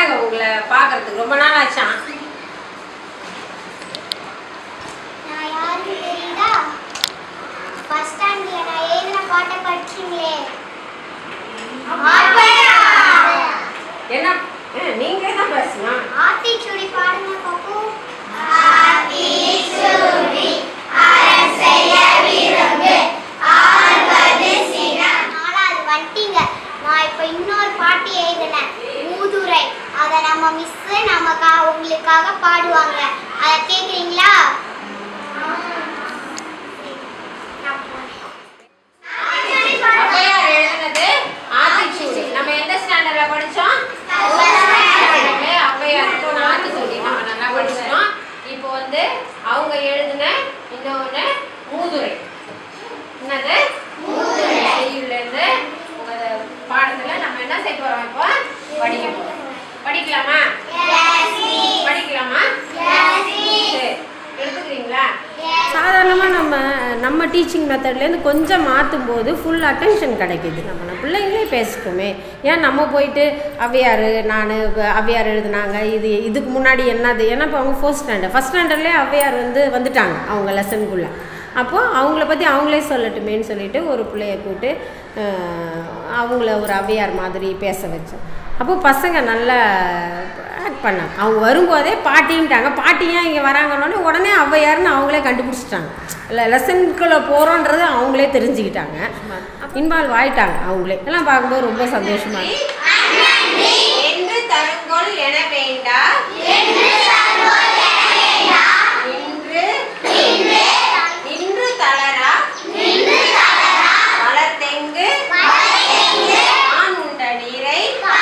வராங்க உங்களை பார்க்கறதுக்கு ரொம்ப நாள் ஆச்சான் நான் யாருன்னு தெரியுதா ஃபர்ஸ்ட் ஸ்டாண்ட்ல நான் எழுதின பாட்டை படிச்சீங்களே என்ன ஆ, நீங்க தான் பேசணும் ஆத்திச்சூடி பாடுங்க பப்பு நாலாவது வந்துட்டீங்க நான் இப்போ இன்னொரு பாட்டு எழுதினேன் மூதுரை அதை நம்ம மிஸ் நமக்கா உங்களுக்காக பாடுவாங்க அதை கேட்குறீங்களா ஔவையார் எழுதுனது ஆத்திச்சூடி நம்ம எந்த ஸ்டாண்டர்ட்ல படிச்சோம் ஸ்டாண்டர்ட்ல ஔவையார் இப்போ நான் ஆத்திச்சூடி நம்ம நல்லா படிச்சோம் இப்போ வந்து அவங்க எழுதின இன்னொன்னு மூதுரை என்னது செய்யுள்ல இருந்து உங்க பாடத்துல நம்ம என்ன செய்ய போறோம் இப்போ படிக்க போறோம் படிக்கலாமா படிக்கலாமா சரி எடுத்துக்கிறீங்களா சாதாரணமாக நம்ம நம்ம டீச்சிங் மெத்தட்லேருந்து கொஞ்சம் மாற்றும் போது ஃபுல் அட்டென்ஷன் கிடைக்குது நம்ம நம்ம பிள்ளைங்களே பேசிட்டோமே ஏன் நம்ம போயிட்டு அவ்வையார் நான் அவ்வையார் எழுதுனாங்க இது இதுக்கு முன்னாடி என்னது ஏன்னா இப்போ அவங்க ஃபோர்த் ஸ்டாண்டர்ட் ஃபஸ்ட் ஸ்டாண்டர்ட்லேயே அவ்வையார் வந்து வந்துட்டாங்க அவங்க லெசனுக்குள்ளே அப்போது அவங்கள பற்றி அவங்களே சொல்லட்டுமேன்னு சொல்லிட்டு ஒரு பிள்ளைய கூப்பிட்டு அஹ், அவங்கள ஒரு அவ்வையார் மாதிரி பேச வச்சோம் அப்போ பசங்க நல்லா ஆக்ட் பண்ணாங்க அவங்க வரும்போதே பாட்டின்ட்டாங்க பாட்டி ஏன் இங்கே வராங்கன்னொடனே உடனே ஔவையார்னு அவங்களே கண்டுபிடிச்சிட்டாங்க இல்லை லெசனுக்குள்ளே போகிறோன்றது அவங்களே தெரிஞ்சுக்கிட்டாங்க இன்வால்வ் ஆயிட்டாங்க அவங்களே எல்லாம் பார்க்கும்போது ரொம்ப சந்தோஷமாக இருக்கு என்று தருங்கோல் என வேண்டா இன்று இன்று தளரா வளர்த்தெங்கு ஆண் உண்ட நீரை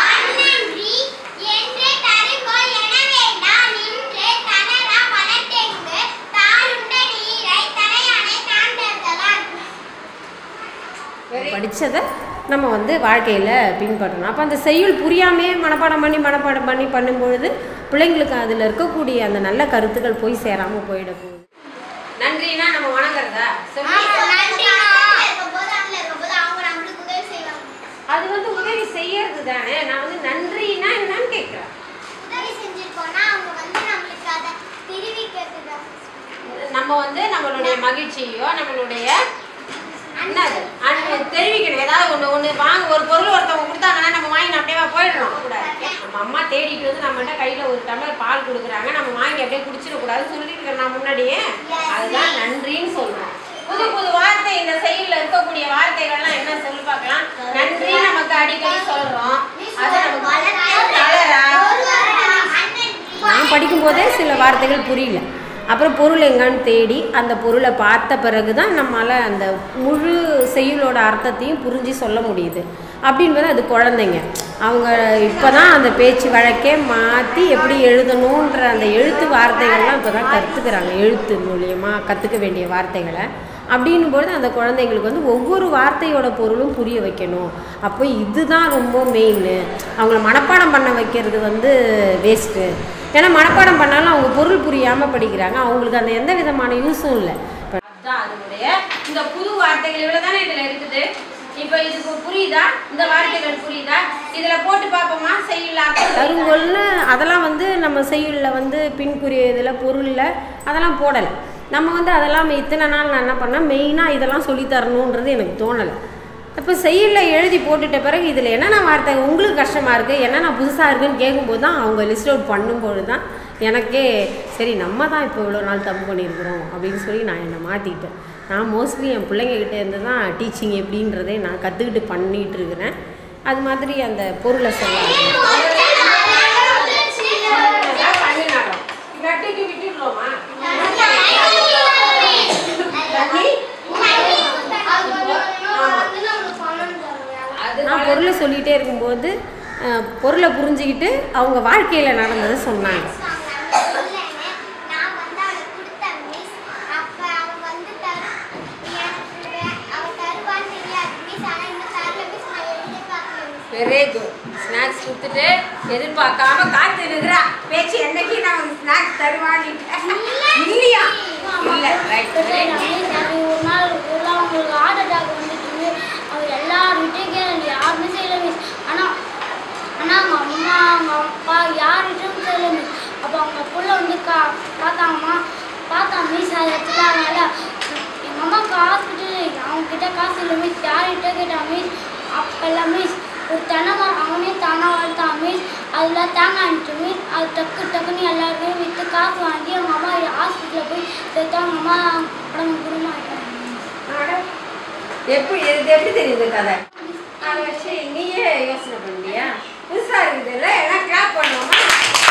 படித்ததை நம்ம வந்து வாழ்க்கையில் பின்பற்றணும் அப்போ அந்த செய்யுள் புரியாமே மனப்பாடம் பண்ணி மனப்பாடம் பண்ணி பண்ணும்பொழுது பிள்ளைங்களுக்கு அதில் இருக்கக்கூடிய அந்த நல்ல கருத்துக்கள் போய் சேராமல் போயிட போகுது நன்றினா நம்ம வணங்குறதா சொல்லி அது வந்து உதவி செய்யறது தானே நான் வந்து நன்றினா என்னன்னு கேட்குறேன் நம்ம வந்து நம்மளுடைய மகிழ்ச்சியோ நம்மளுடைய என்னது அன்பு தெரிவிக்கணும் ஏதாவது ஒன்று ஒன்று வாங்க ஒரு பொருள் ஒருத்தவங்க கொடுத்தாங்கன்னா நம்ம வாங்கி அப்படியே போயிடணும் கூடாது நம்ம அம்மா தேடிட்டு வந்து நம்மகிட்ட கையில் ஒரு டம்ளர் பால் கொடுக்குறாங்க நம்ம வாங்கி அப்படியே குடிச்சிடக்கூடாதுன்னு சொல்லியிருக்கிறேன் நான் முன்னாடியே அதுதான் நன்றின்னு சொல்றோம் புது புது வார்த்தை இந்த செயலில் இருக்கக்கூடிய வார்த்தைகள்லாம் என்ன சொல்லி பார்க்கலாம் நன்றி நமக்கு அடிக்கடி சொல்றோம் அது நமக்கு தளரா நான் படிக்கும்போதே சில வார்த்தைகள் புரியல அப்புறம் பொருள் எங்கன்னு தேடி அந்த பொருளை பார்த்த பிறகு தான் நம்மளால் அந்த முழு செய்யுளோட அர்த்தத்தையும் புரிஞ்சு சொல்ல முடியுது அப்படின்பது அது குழந்தைங்க அவங்க இப்போ தான் அந்த பேச்சு வழக்கே மாற்றி எப்படி எழுதணுன்ற அந்த எழுத்து வார்த்தைகள்லாம் இப்போ தான் கற்றுக்குறாங்க எழுத்து மூலியமாக கற்றுக்க வேண்டிய வார்த்தைகளை அப்படின்னும் பொழுது அந்த குழந்தைங்களுக்கு வந்து ஒவ்வொரு வார்த்தையோட பொருளும் புரிய வைக்கணும் அப்போ இதுதான் ரொம்ப மெயின் அவங்கள மனப்பாடம் பண்ண வைக்கிறது வந்து வேஸ்ட்டு ஏன்னா மனப்பாடம் பண்ணாலும் அவங்க பொருள் புரியாமல் படிக்கிறாங்க அவங்களுக்கு அந்த எந்த விதமான யூஸும் இல்லை இப்போ அதுதான் அதனுடைய இந்த புது வார்த்தைகள் இவ்வளவு தானே இதுல இருக்குது இப்போ இதுக்கு புரியுதா இந்த வார்த்தைகள் புரியுதா இதுல போட்டு பார்ப்போமா செய்யலாம் கருங்கோல்னு அதெல்லாம் வந்து நம்ம செய்யுளில் வந்து பின்குறிய இதில் பொருளில் அதெல்லாம் போடலை நம்ம வந்து அதெல்லாம் இத்தனை நாள் நான் என்ன பண்ணேன் மெயினாக இதெல்லாம் சொல்லித் தரணுன்றது எனக்கு தோணலை இப்போ செய்யுளில் எழுதி போட்டுட்ட பிறகு இதில் என்னென்ன வார்த்தை உங்களுக்கு கஷ்டமாக இருக்குது என்னென்ன புதுசாக இருக்குன்னு கேட்கும்போது தான் அவங்க லிஸ்ட் அவுட் பண்ணும்போது தான் எனக்கே சரி நம்ம தான் இப்போ இவ்வளோ நாள் தப்பு பண்ணியிருக்கிறோம் அப்படின்னு சொல்லி நான் என்னை மாற்றிக்கிட்டேன் நான் மோஸ்ட்லி என் பிள்ளைங்ககிட்ட இருந்து தான் டீச்சிங் எப்படின்றதே நான் கற்றுக்கிட்டு பண்ணிகிட்டு இருக்கிறேன் அது மாதிரி அந்த பொருளை சொல்லலாம் பண்ணினாலும் கட்டிட்டு விட்டுடுறோமா தண்ணி அது நான் பொருளை சொல்லிகிட்டே இருக்கும்போது அஹ், பொருளை புரிஞ்சுக்கிட்டு அவங்க வாழ்க்கையில் நடந்ததை சொன்னாங்க நான் வந்து அவளுக்கு கொடுத்த மிஸ் அப்ப அவ வந்து தரு எனக்கு வே- அவ தருவான்னு தெரியாது மிஸ் ஆனா இன்னும் தரல மிஸ் நான் எதிர்பார்க்கல மிஸ் வெரி குட் ஸ்நாக்ஸ் கொடுத்துட்டு எதிர்பார்க்காம காத்து இருக்கிறா பேச்சு என்னைக்கு நான் உனக்கு ஸ்நாக்ஸ் தருவான்னு இல்லையா இல்ல ரைட் ஒரு நாள் ஒரு நாள் அவங்களுக்கு ஹார்ட் அட்டாக் வந்துட்டு அவர் எல்லார்கிட்டையும் கேளுங்க யாருமே செய்யல மிஸ் ஆனால் ஆனால் அவங்க அம்மா அவங்க அப்பா வச்சுட்டாங்கல்ல எங்கள் அம்மாவுக்கு ஹாஸ்பிட்டல் அவங்க கிட்ட காசு இல்லை மிஸ் யார்கிட்ட கேட்டா மிஸ் அப்போல்லாம் மிஸ் ஒரு தென்னை மரம் அவனே தானாக வளர்த்தான் மிஸ் அதில் தேங்காய் அனுப்பிச்சு மிஸ் அது டக்கு டக்குன்னு எல்லாருமே விற்று காசு வாங்கி அவங்க அம்மா ஹாஸ்பிட்டலில் போய் சேர்த்து அவங்க அம்மா உடம்பு குடும்பம் ஆகிட்டாங்க எப்படி இது எப்படி தெரியுது கதை அதை வச்சு நீயே யோசனை பண்ணியா புதுசாக இருக்குதுல்ல எல்லாம் கிளாப் பண்ணுவோமா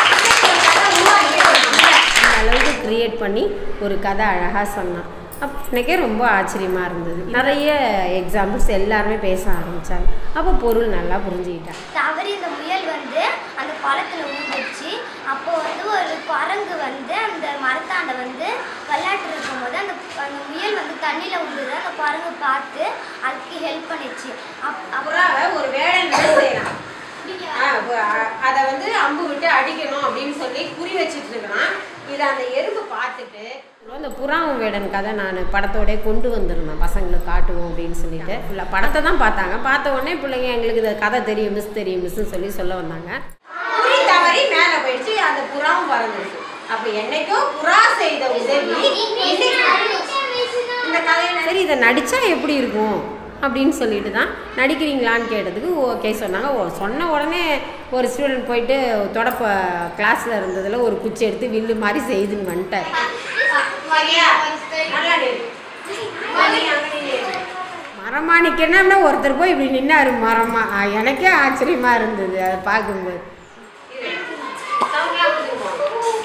அந்த அளவுக்கு கிரியேட் பண்ணி ஒரு கதை அழகாக சொன்னான் அப்போ எனக்கே ரொம்ப ஆச்சரியமாக இருந்தது நிறைய எக்ஸாம்பிள்ஸ் எல்லாருமே பேச ஆரம்பித்தாங்க அப்போ பொருள் நல்லா புரிஞ்சுக்கிட்டாங்க தவறி இந்த முயல் வந்து அந்த குளத்துல ஊந்துச்சு அப்போ வந்து ஒரு குரங்கு வந்து அந்த மரத்தாண்ட வந்து விளையாட்டு இருக்கும்போது அந்த அந்த முயல் வந்து தண்ணியில் விழுது அந்த குரங்கு பார்த்து அதுக்கு ஹெல்ப் பண்ணிச்சு அப் அப்புறம் புறாவை ஒரு வேடன் என்ன செய்யறான் அதை வந்து அம்பு விட்டு அடிக்கணும் அப்படின்னு சொல்லி குறி வச்சுட்டு இருக்கிறான் இதை அந்த எறும்பு பார்த்துட்டு அந்த புறாவும் வேடன் கதை நான் படத்தோட கொண்டு வந்திருந்தேன் பசங்களுக்கு காட்டுவோம் அப்படின்னு சொல்லிட்டு ஃபுல்லாக படத்தை தான் பார்த்தாங்க பார்த்த உடனே பிள்ளைங்க எங்களுக்கு இந்த கதை தெரியும் மிஸ் தெரியும் மிஸ்ன்னு சொல்லி சொல்ல வந்தாங்க குறி தவறி மேலே போயிடுச்சு அந்த புறாவும் பறந்துருச்சு அப்ப என்னைக்கோ புறா செய்த உதவி இன்னைக்கு இந்த கதையில சரி இதை நடித்தா எப்படி இருக்கும் அப்படின்னு சொல்லிட்டு தான் நடிக்கிறீங்களான்னு கேட்டதுக்கு ஓகே சொன்னாங்க ஓ சொன்ன உடனே ஒரு ஸ்டூடெண்ட் போயிட்டு தொடப்ப கிளாஸில் இருந்ததில் ஒரு குச்சி எடுத்து வில்லு மாதிரி செய்துன்னு வந்துட்டார் வகையா நல்லா நில்லு. நீ அங்க நில்லு. மரமா நிற்கணும்னா ஒருத்தர் போய் இப்படி நின்னாரு மரமா ஆ, எனக்கே ஆச்சரியமா இருந்தது அதை பார்க்கும்போது சவுண்ட்லாம் கொடுத்துருவோம்.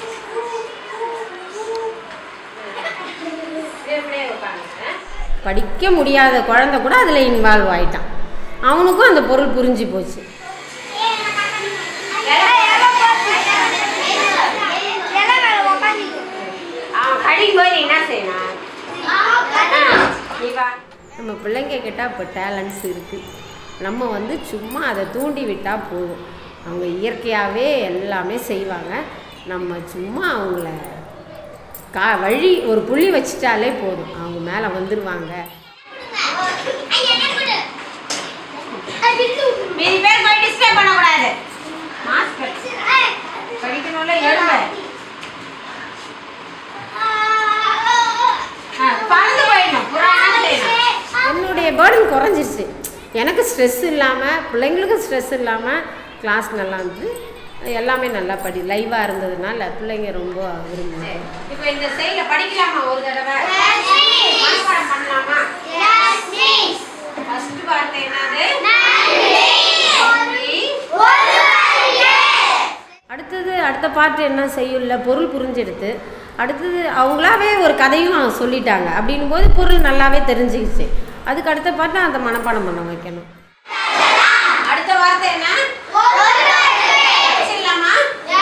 இப்படியே உட்காருங்க. படிக்க முடியாத குழந்தை கூட அதில் இன்வால்வ் ஆயிட்டான் அவனுக்கும் அந்த பொருள் புரிஞ்சு போச்சு அவன் கடிக்கும் போது நீ என்ன செய்யணும் ஆ, நீ வா நம்ம பிள்ளைங்க கிட்ட இப்போ டேலண்ட்ஸ் இருக்குது நம்ம வந்து சும்மா அதை தூண்டி விட்டால் போதும் அவங்க இயற்கையாகவே எல்லாமே செய்வாங்க நம்ம சும்மா அவங்கள கா வழி ஒரு புள்ளி வச்சிட்டாலே போதும் அவங்க மேலே வந்துடுவாங்க மீதி பேர் போய் டிஸ்டர்ப் பண்ணக்கூடாது மாஸ்க் படிக்கணும்ல எழுத பறந்து போயிடணும் புறா என்ன செய்யணும் என்னுடைய பேர்டன் குறைஞ்சிருச்சு எனக்கு ஸ்ட்ரெஸ் இல்லாமல் பிள்ளைங்களுக்கும் ஸ்ட்ரெஸ் இல்லாமல் கிளாஸ் நல்லா இருந்தது எல்லாமே நல்லா படி லைவாக இருந்ததுனால பிள்ளைங்க ரொம்ப விரும்புனாங்க இப்போ இந்த செயல படிக்கலாமா ஒரு தடவை மனப்பாடம் பண்ணலாமா ஃபர்ஸ்ட் வார்த்தை என்னது நன்றி. அடுத்தது அடுத்த பாட்டு என்ன செய்யுள்ள பொருள் புரிஞ்செடுத்து அடுத்தது அவங்களாவே ஒரு கதையும் சொல்லிட்டாங்க அப்படின்னும் போது பொருள் நல்லாவே தெரிஞ்சுக்கிச்சு அதுக்கு அடுத்த பாட்டு அந்த மனப்பாடம் பண்ண வைக்கணும் அடுத்த வார்த்தை என்ன படிச்சிடலாமா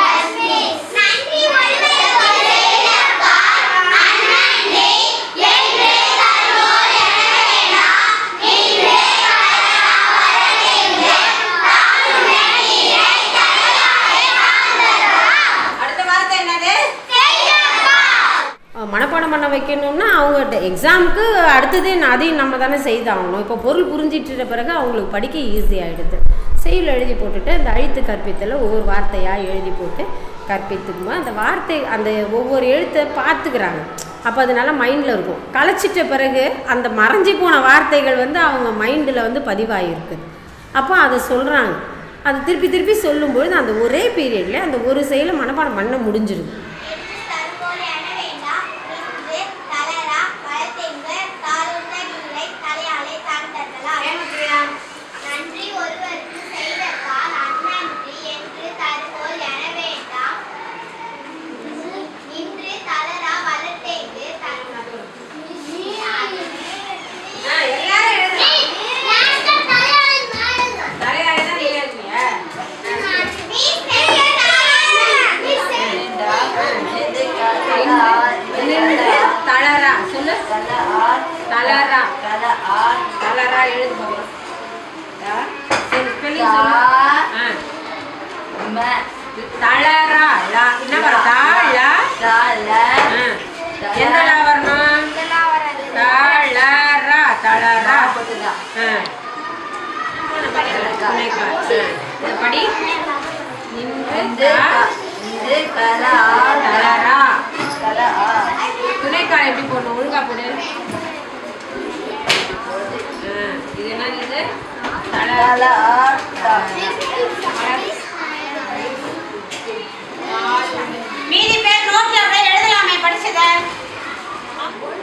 அடுத்த வார்த்தை என்னது அஹ் மனப்பாடம் பண்ண வைக்கணும்னா அவங்க எக்ஸாமுக்கு அடுத்தது நான் அதையும் நம்ம தானே செய்தாகணும் இப்போ பொருள் புரிஞ்சிட்ட பிறகு அவங்களுக்கு படிக்க ஈஸி ஆகிடுது செயல் எழுதி போட்டுட்டு அந்த அழித்து கற்பித்தல ஒவ்வொரு வார்த்தையாக எழுதி போட்டு கற்பித்துக்கும்போது அந்த வார்த்தை அந்த ஒவ்வொரு எழுத்தை பார்த்துக்கிறாங்க அப்போ அதனால மைண்டில் இருக்கும் கலைச்சிட்ட பிறகு அந்த மறைஞ்சி போன வார்த்தைகள் வந்து அவங்க மைண்டில் வந்து பதிவாகிருக்குது அப்போ அதை சொல்கிறாங்க அது திருப்பி திருப்பி சொல்லும்பொழுது அந்த ஒரே பீரியடில் அந்த ஒரு செயலை மனப்பாடம் பண்ண முடிஞ்சிருது ஏமாத்தியா? நன்றி ஒருவருக்கு செய்ததால் அந்நன்றி என்று தருவோல் என வேண்டாம் நின்று தளரா வளர்த்தேங்கு ஆ, எல்லாரும் எழுதலாம். தலையாரி தான் நீ எழுதுவியா? நின்று தளரா சொல்லு தளரா தளரா எழுது பாப்போம். சரி, spelling சொல்லு. ஆ. தளரா லா என்ன வரும் தாழ ஆ. எந்த லா வரணும் தளரா தளரா ஆ. துணைக்கா. ஆ. இது படி நின்று தா- தளரா துணைக்கா கால் எப்படி போடணும் ஒழுங்கா போடு ஆ, இது என்னது இது தலை மீதி பேர் நோட்ல அப்படியே எழுதலாமே படிச்சத